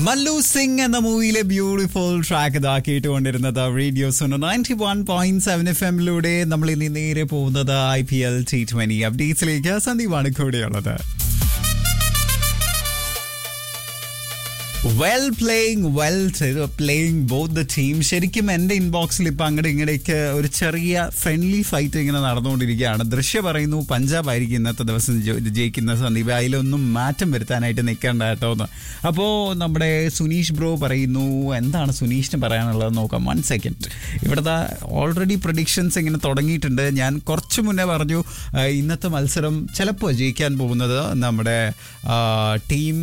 മല്ലു സിംഗ് എന്ന മൂവിയിലെ beautiful track ഇതാക്കിയിട്ടുകൊണ്ടിരുന്നത് radio Suno ninety one point seven F എമ്മിലൂടെ നമ്മൾ ഇനി നേരെ പോകുന്നത് I P L T twenty അപ്ഡേറ്റ്സിലേക്ക് സന്ദീപാണ് കൂടെയുള്ളത് well playing well playing both the team ശരിക്കും എൻ്റെ ഇൻബോക്സിൽ ഇപ്പം അങ്ങോട്ട് ഇങ്ങടേക്ക് ഒരു ചെറിയ ഫ്രണ്ട്ലി ഫൈറ്റ് ഇങ്ങനെ നടന്നുകൊണ്ടിരിക്കുകയാണ് ദൃശ്യ പറയുന്നു പഞ്ചാബ് ആയിരിക്കും ഇന്നത്തെ ദിവസം ജോ- ജയിക്കുന്ന സന്ദീപ് അതിലൊന്നും മാറ്റം വരുത്താനായിട്ട് നിൽക്കേണ്ട കേട്ടോ എന്ന് അപ്പോൾ നമ്മുടെ സുനീഷ് ബ്രോ പറയുന്നു എന്താണ് സുനീഷിന് പറയാനുള്ളത് നോക്കാം വൺ സെക്കൻഡ് ഇവിടുത്തെ ഓൾറെഡി പ്രഡിക്ഷൻസ് ഇങ്ങനെ തുടങ്ങിയിട്ടുണ്ട് ഞാൻ കുറച്ച് മുന്നേ പറഞ്ഞു ആ, ഇന്നത്തെ മത്സരം ചിലപ്പോൾ ജയിക്കാൻ പോകുന്നത് നമ്മുടെ ടീം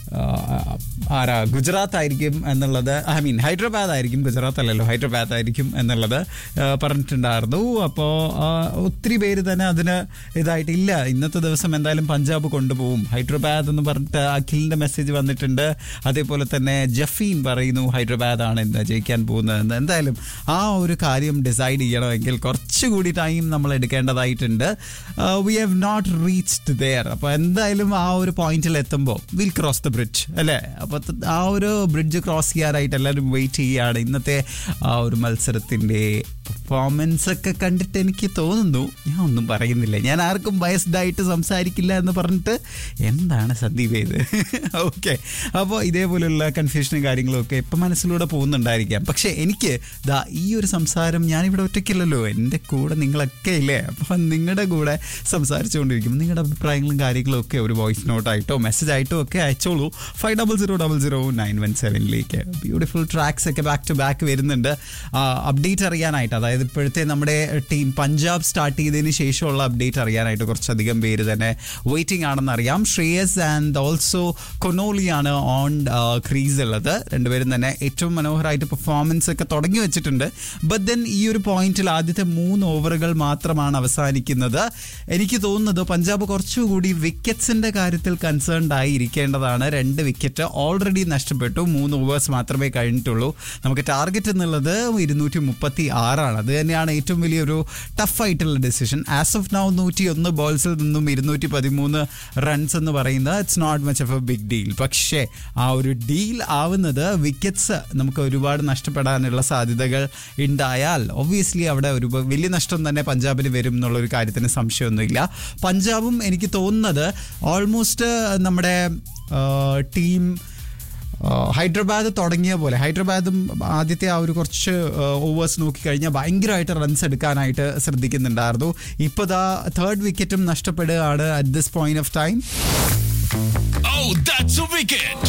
ആഹ് ആരാ ഗുജറാത്ത് ആയിരിക്കും എന്നുള്ളത് ഐ മീൻ ഹൈദരാബാദ് ആയിരിക്കും ഗുജറാത്ത് അല്ലല്ലോ ഹൈദരാബാദ് ആയിരിക്കും എന്നുള്ളത് ആഹ് പറഞ്ഞിട്ടുണ്ടായിരുന്നു അപ്പോൾ ഒത്തിരി പേര് തന്നെ അതിന് ഇതായിട്ടില്ല ഇന്നത്തെ ദിവസം എന്തായാലും പഞ്ചാബ് കൊണ്ടുപോകും ഹൈദരാബാദ് എന്ന് പറഞ്ഞിട്ട് അഖിലിൻ്റെ മെസ്സേജ് വന്നിട്ടുണ്ട് അതേപോലെ തന്നെ ജഫീൻ പറയുന്നു ഹൈദരാബാദ് ആണ് ഇന്ന് ജയിക്കാൻ പോകുന്നതെന്ന് എന്തായാലും ആ ഒരു കാര്യം ഡിസൈഡ് ചെയ്യണമെങ്കിൽ കുറച്ചുകൂടി ടൈം നമ്മൾ എടുക്കേണ്ടതായിട്ടുണ്ട് we have not reached there അപ്പോൾ എന്തായാലും ആ ഒരു പോയിന്റിൽ എത്തുമ്പോൾ വിൽ ക്രോസ് ദ ബ്രിഡ്ജ് അല്ലേ അപ്പോൾ ആ ഒരു ബ്രിഡ്ജ് ക്രോസ് ചെയ്യാനായിട്ട് എല്ലാവരും വെയിറ്റ് ചെയ്യുകയാണ് ഇന്നത്തെ ആ ഒരു മത്സരത്തിൻ്റെ പെർഫോമൻസ് ഒക്കെ കണ്ടിട്ട് എനിക്ക് തോന്നുന്നു ഞാൻ ഒന്നും പറയുന്നില്ല ഞാൻ ആർക്കും ബയസ്ഡ് ആയിട്ട് സംസാരിക്കില്ല എന്ന് പറഞ്ഞിട്ട് എന്താണ് സന്ദീപ് ചെയ്ത് ഓക്കെ അപ്പോൾ ഇതേപോലെയുള്ള കൺഫ്യൂഷനും കാര്യങ്ങളും ഒക്കെ ഇപ്പം മനസ്സിലൂടെ പോകുന്നുണ്ടായിരിക്കാം പക്ഷേ എനിക്ക് ദാ ഈ ഒരു സംസാരം ഞാനിവിടെ ഒറ്റയ്ക്കില്ലല്ലോ എൻ്റെ കൂടെ നിങ്ങളൊക്കെ ഇല്ലേ അപ്പം നിങ്ങളുടെ കൂടെ സംസാരിച്ചുകൊണ്ടിരിക്കും നിങ്ങളുടെ അഭിപ്രായങ്ങളും കാര്യങ്ങളും ഒക്കെ ഒരു വോയിസ് നോട്ടായിട്ടോ മെസ്സേജ് ആയിട്ടോ ഒക്കെ അയച്ചോളൂ five double zero double zero nine one സെവനിലേക്ക് ബ്യൂട്ടിഫുൾ ട്രാക്സ് ഒക്കെ ബാക്ക് ടു ബാക്ക് വരുന്നുണ്ട് അപ്ഡേറ്റ് അറിയാനായിട്ട് അതായത് ഇപ്പോഴത്തെ നമ്മുടെ ടീം പഞ്ചാബ് സ്റ്റാർട്ട് ചെയ്തതിന് ശേഷമുള്ള അപ്ഡേറ്റ് അറിയാനായിട്ട് കുറച്ചധികം പേര് തന്നെ വെയിറ്റിംഗ് ആണെന്ന് അറിയാം ശ്രേയസ് ആൻഡ് ഓൾസോ കൊനോളിയാണ് ഓൺ ക്രീസ് ഉള്ളത് രണ്ടുപേരും തന്നെ ഏറ്റവും മനോഹരമായിട്ട് പെർഫോമൻസ് ഒക്കെ തുടങ്ങി വെച്ചിട്ടുണ്ട് ബട്ട് ദെൻ ഈ ഒരു പോയിന്റിൽ ആദ്യത്തെ മൂന്ന് ഓവറുകൾ മാത്രമാണ് അവസാനിക്കുന്നത് എനിക്ക് തോന്നുന്നത് പഞ്ചാബ് കുറച്ചുകൂടി വിക്കറ്റ്സിന്റെ കാര്യത്തിൽ കൺസേൺഡ് ആയി ഇരിക്കേണ്ടതാണ് രണ്ട് വിക്കറ്റ് ഓൾറെഡി നഷ്ടപ്പെട്ടു മൂന്ന് ഓവേഴ്സ് മാത്രമേ കഴിഞ്ഞിട്ടുള്ളൂ നമുക്ക് ടാർഗറ്റ് എന്നുള്ളത് ഇരുന്നൂറ്റി മുപ്പത്തി ആറാണ് അത് തന്നെയാണ് ഏറ്റവും വലിയൊരു ടഫ് ആയിട്ടുള്ള ഡിസിഷൻ ആസ് ഓഫ് നൗ നൂറ്റി ഒന്ന് ബോൾസിൽ നിന്നും ഇരുന്നൂറ്റി പതിമൂന്ന് റൺസ് എന്ന് പറയുന്നത് it's not much of a big deal പക്ഷേ ആ ഒരു ഡീൽ ആവുന്നത് വിക്കറ്റ്സ് നമുക്ക് ഒരുപാട് നഷ്ടപ്പെടാനുള്ള സാധ്യതകൾ ഉണ്ടായാൽ ഒബ്വിയസ്ലി അവിടെ ഒരു വലിയ നഷ്ടം തന്നെ പഞ്ചാബിന് വരും എന്നുള്ള ഒരു കാര്യത്തിന് സംശയമൊന്നുമില്ല പഞ്ചാബും എനിക്ക് തോന്നുന്നത് ഓൾമോസ്റ്റ് നമ്മുടെ ടീം ഹൈദരാബാദ് തുടങ്ങിയ പോലെ ഹൈദരാബാദും ആദ്യത്തെ ആ ഒരു കുറച്ച് ഓവേഴ്സ് നോക്കിക്കഴിഞ്ഞാൽ ഭയങ്കരമായിട്ട് റൺസ് എടുക്കാനായിട്ട് ശ്രദ്ധിക്കുന്നുണ്ടായിരുന്നു ഇപ്പോൾ ദാ തേർഡ് വിക്കറ്റും നഷ്ടപ്പെടുകയാണ് at this point of time Oh, that's a wicket!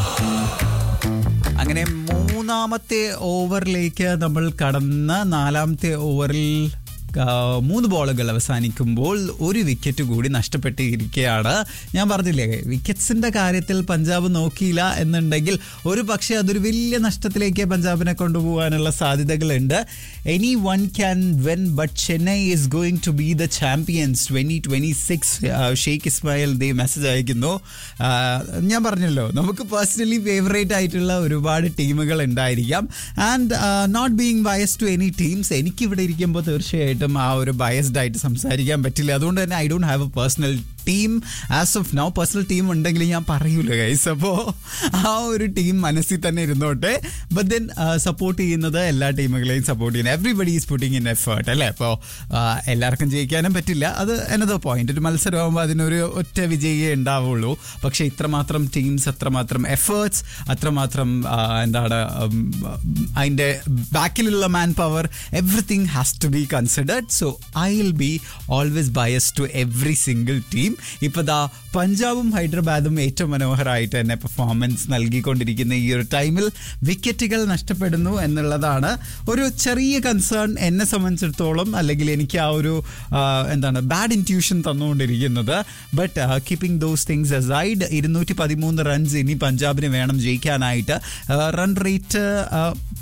അങ്ങനെ മൂന്നാമത്തെ ഓവറിലേക്ക് നമ്മൾ കടന്ന നാലാമത്തെ ഓവറിൽ ആ, മൂന്ന് ബോളുകൾ അവസാനിക്കുമ്പോൾ ഒരു വിക്കറ്റ് കൂടി നഷ്ടപ്പെട്ടിരിക്കുകയാണ് ഞാൻ പറഞ്ഞില്ലേ വിക്കറ്റ്സിന്റെ കാര്യത്തിൽ പഞ്ചാബ് നോക്കിയില്ല എന്നുണ്ടെങ്കിൽ ഒരു പക്ഷേ അതൊരു വലിയ നഷ്ടത്തിലേക്ക് പഞ്ചാബിനെ കൊണ്ടുപോകാനുള്ള സാധ്യതകളുണ്ട് any one can when but Chennai is going to be the champions twenty twenty six Sheikh Ismail ദേ മെസ്സേജ് അയക്കുന്നു ആ, ഞാൻ പറഞ്ഞല്ലോ നമുക്ക് പേഴ്സണലി ഫേവറേറ്റ് ആയിട്ടുള്ള ഒരുപാട് ടീമുകൾ ഉണ്ടായിരിക്കാം and not being bias to any teams എനിക്കിവിടെ ഇരിക്കുമ്പോൾ തീർച്ചയായിട്ടും ആ ഒരു ബയസ്ഡ് ആയിട്ട് സംസാരിക്കാൻ പറ്റില്ല അതുകൊണ്ട് തന്നെ I don't have a personal team as of now personal team ഉണ്ടെങ്കിൽ ഞാൻ പറയൂല ഗൈസ് അപ്പോൾ ആ ഒരു ടീം മനസ്സിൽ തന്നെ ഇരുന്നോട്ടെ ബട്ട് ദെൻ സപ്പോർട്ട് ചെയ്യുന്നത് എല്ലാ ടീമുകളെയും സപ്പോർട്ട് ചെയ്യുന്നത് everybody is putting in effort അല്ലേ അപ്പോൾ എല്ലാവർക്കും ജയിക്കാനും പറ്റില്ല അത് എന്നതോ പോയിന്റ് ഒരു മത്സരമാകുമ്പോൾ അതിനൊരു ഒറ്റ വിജയിയേ ഉണ്ടാവുള്ളൂ പക്ഷേ ഇത്രമാത്രം ടീംസ് അത്രമാത്രം എഫേർട്സ് അത്രമാത്രം ആ, എന്താണ് ഉം, അതിൻ്റെ ബാക്കിലുള്ള man power everything has to be considered so I will be always bias to every single team ഇപ്പോൾ ദാ പഞ്ചാബും ഹൈദരാബാദും ഏറ്റവും മനോഹരമായിട്ട് തന്നെ പെർഫോമൻസ് നൽകിക്കൊണ്ടിരിക്കുന്ന ഈ ഒരു ടൈമിൽ വിക്കറ്റുകൾ നഷ്ടപ്പെടുന്നു എന്നുള്ളതാണ് ഒരു ചെറിയ കൺസേൺ എന്നെ സംബന്ധിച്ചിടത്തോളം അല്ലെങ്കിൽ എനിക്ക് ആ ഒരു ആ, എന്താണ് ബാഡ് ഇൻറ്റ്യൂഷൻ തന്നുകൊണ്ടിരിക്കുന്നത് but keeping those things aside ഇരുന്നൂറ്റി പതിമൂന്ന് റൺസ് ഇനി പഞ്ചാബിന് വേണം ജയിക്കാനായിട്ട് run rate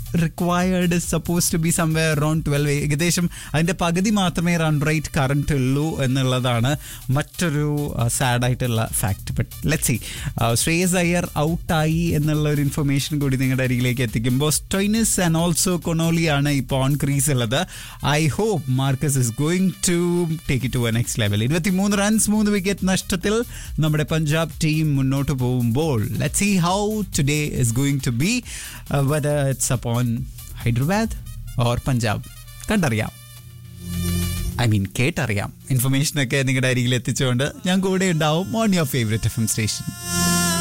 required supposed to be somewhere around twelve ഏകദേശം അതിൻ്റെ പകുതി മാത്രമേ റൺ റേറ്റ് കറണ്ട് ഉള്ളൂ എന്നുള്ളതാണ് മറ്റൊരു സാഡ് ആയിട്ടുള്ള fact but let see Shreyas Iyer ഔട്ടായി എന്നുള്ള ഒരു ഇൻഫർമേഷൻ കൂടി നിങ്ങളുടെ അരികിലേക്ക് എത്തിക്കുമ്പോൾ സ്റ്റോയിനിസ് ആൻഡ് ഓൾസോ കൊണോലിയാണ് ഇപ്പോൾ ഓൺ ക്രീസ് ഉള്ളത് I hope Marcus is going to take it to a next level ഇരുപത്തി മൂന്ന് റൺസ് മൂന്ന് വിക്കറ്റ് നഷ്ടത്തിൽ നമ്മുടെ പഞ്ചാബ് ടീം മുന്നോട്ട് പോകുമ്പോൾ let see how today is going to be whether it's upon Hyderabad or Punjab കണ്ടറിയാം ഐ മീൻ കേട്ടറിയാം ഇൻഫർമേഷനൊക്കെ നിങ്ങളുടെ അരികിൽ എത്തിച്ചുകൊണ്ട് ഞാൻ കൂടെ ഉണ്ടാവും on your favourite F M station